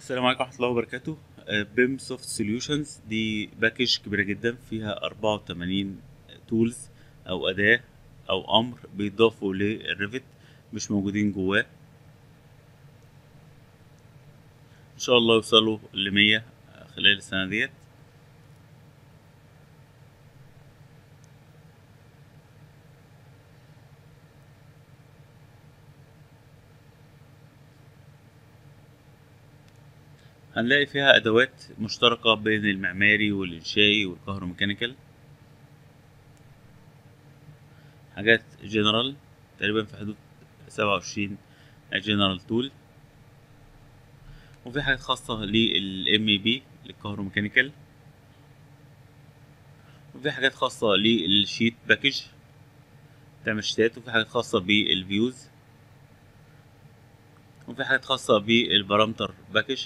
السلام عليكم ورحمة الله وبركاته بيم سوفت سوليوشنز دي باكج كبيرة جدا فيها أربعة وتمانين تولز أو أداة أو أمر بيضافوا للريفت مش موجودين جواه إن شاء الله يوصلوا لمية خلال السنة ديت هنلاقي فيها أدوات مشتركة بين المعماري والإنشائي والكهروميكانيكال حاجات جنرال تقريبا في حدود سبعة وعشرين جنرال تول وفي حاجات خاصة للام اي بي للكهروميكانيكال وفي حاجات خاصة للشيت باكج تعمل شيتات وفي حاجات خاصة بالفيوز وفي حاجات خاصة بالبارامتر باكج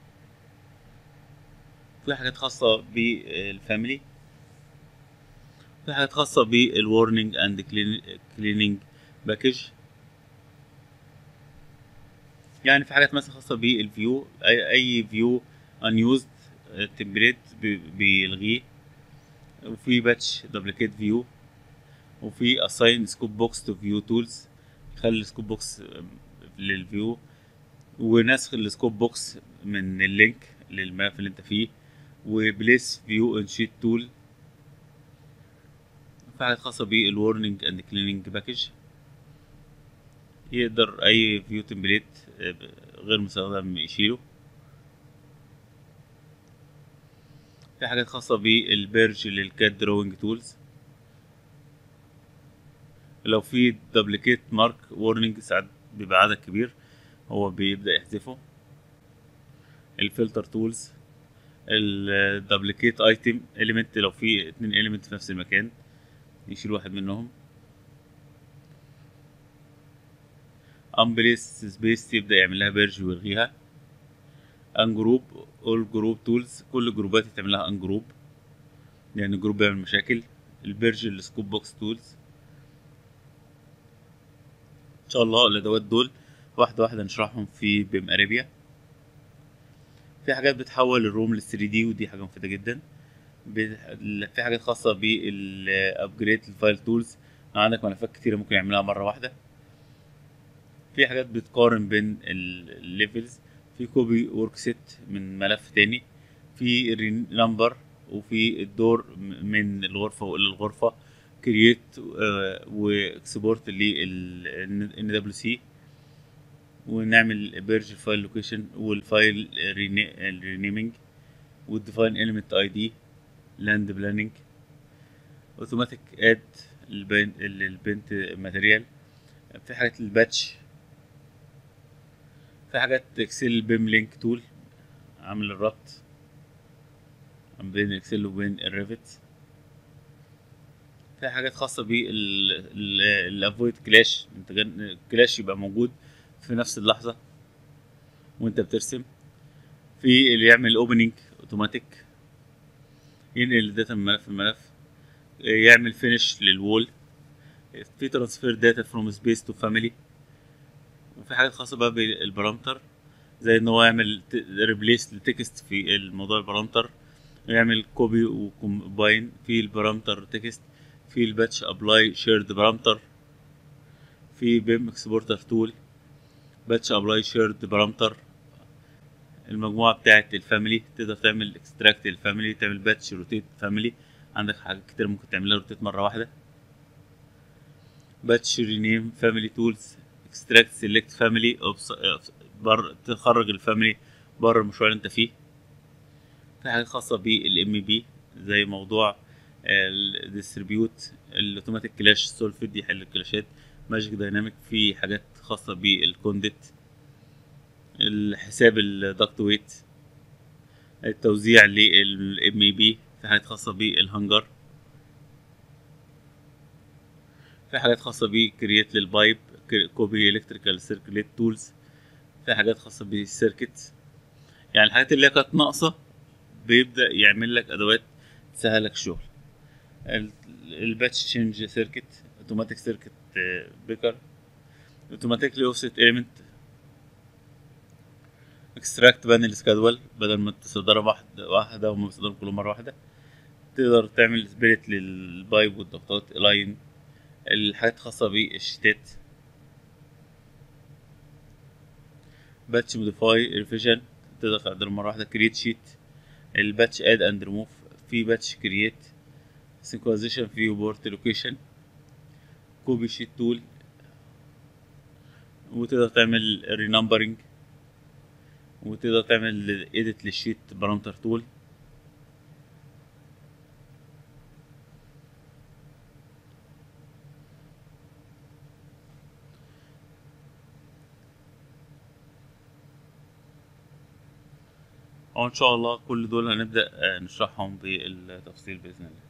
في حاجات خاصة بالفاميلي في حاجات خاصة بالورنينج اند كليننج باكج يعني في حاجات مثلا خاصة بالفيو اي اي فيو unused تمبليت بيلغيه وفي باتش دبليكيت فيو وفي assign scope box to view tools يخلي السكوب بوكس للفيو ونسخ السكوب بوكس من اللينك للملف اللي انت فيه وبليس فيو ان شيت تول في حاجات خاصة بالورنينج اند كليننج باكج يقدر اي فيو تمبليت غير مستخدم يشيله في حاجات خاصة بالبيرج للكاد دروينج تولز لو في دبليكيت مارك وورنينج ساعات بيبقى عدد كبير هو بيبدأ يحذفه الفلتر تولز الدبليكيت ايتم اليمنت لو في اتنين اليمنت في نفس المكان يشيل واحد منهم امبليس سبيس يبدا يعمل لها بيرج ويلغيها ان جروب اول جروب تولز كل جروبات يتعمل لها ان جروب لان يعني جروب بيعمل مشاكل البيرج السكوب بوكس تولز ان شاء الله الادوات دول واحده واحده نشرحهم في بيم اريبيا في حاجات بتحول الروم لل 3 دي ودي حاجه مفيده جدا في حاجات خاصه بالابجريد الفايل تولز عندك ملفات كتيره ممكن يعملها مره واحده في حاجات بتقارن بين الليفلز في كوبي ورك سيت من ملف تاني في نمبر وفي الدور من الغرفه للغرفه كرييت واكسبورت لل دبليو سي ونعمل بيرج الفايل لوكيشن والفايل رينيمينج والديفاين اليمنت اي دي لاند بلاننج اوتوماتيك اد البنت ماتيريال في حاجات الباتش في حاجات اكسل بيم لينك تول عامل الربط بين الاكسل وبين الريفت في حاجات خاصه بالافويد كلاش انت كلاش يبقى موجود في نفس اللحظه وانت بترسم في اللي يعمل اوبننج اوتوماتيك ينقل الداتا من ملف لملف يعمل فينش للوول في ترانسفير داتا فروم سبيس تو فاميلي وفي حاجات خاصه بقى بالبارامتر زي ان هو يعمل ريبليس لتكست في الموضوع البارامتر يعمل كوبي وكومباين في البارامتر تكست في الباتش ابلاي شيرد بارامتر في بيم اكسبورتر تول باتش ابلاي شيرد بارامتر المجموعة بتاعة الفاميلي تقدر تعمل اكستراكت الفاميلي تعمل باتش روتيت فاميلي عندك حاجات كتير ممكن تعملها روتيت مرة واحدة باتش رينيم فاميلي تولز اكستراكت سيلكت فاميلي بر تخرج الفاميلي بره المشروع اللي انت فيه في حاجات خاصة بالام بي زي موضوع الديستريبيوت الاوتوماتيك كلاش سولفيد يحل الكلاشات ماجيك دايناميك في حاجات خاصة بالكونديت الحساب الدكت ويت التوزيع للام اي بي في حاجات خاصة بالهنجر في حاجات خاصة بكرييت للبايب كوبي الكتريكال سيركليت تولز في حاجات خاصة بالسيركت يعني الحاجات اللي كانت ناقصة بيبدأ يعمل لك أدوات تسهلك الشغل الباتش تشينج سيركت اوتوماتيك سيركت بيكر اوتوماتيكلي اوفست اليمنت اكستراكت بانل سكادول بدل ما تصدرها واحدة واحدة وما تصدرهم كلهم مرة واحدة تقدر تعمل سبيريت للبايب والضغطات الاين الحاجات الخاصة بالشتات باتش موديفاي ريفيجن تقدر تعدلهم مرة واحدة كريت شيت الباتش اد اند ريموف في باتش كرييت سينكرونايزيشن في بورت لوكيشن كوبي شيت تول وتقدر تعمل رينمبرنج وتقدر تعمل ايديت للشيت بارامتر تول وان شاء الله كل دول هنبدا آه، نشرحهم بالتفصيل باذن الله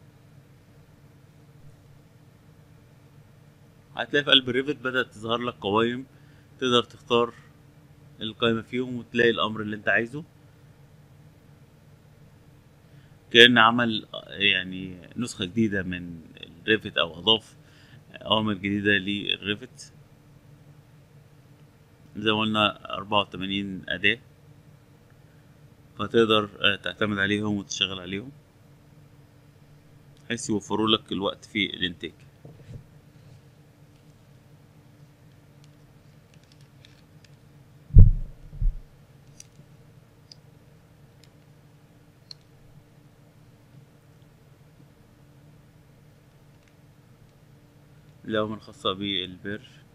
هتلاقي في قلب الريفت بدات تظهر لك قوائم تقدر تختار القائمه فيهم وتلاقي الامر اللي انت عايزه كأن عمل آه، يعني نسخة جديدة من الريفت أو أضاف أوامر جديدة للريفت زي ما قلنا أربعة وتمانين أداة فتقدر آه، تعتمد عليهم وتشتغل عليهم بحيث يوفروا لك الوقت في الانتاج الأوامر الخاصة بالبر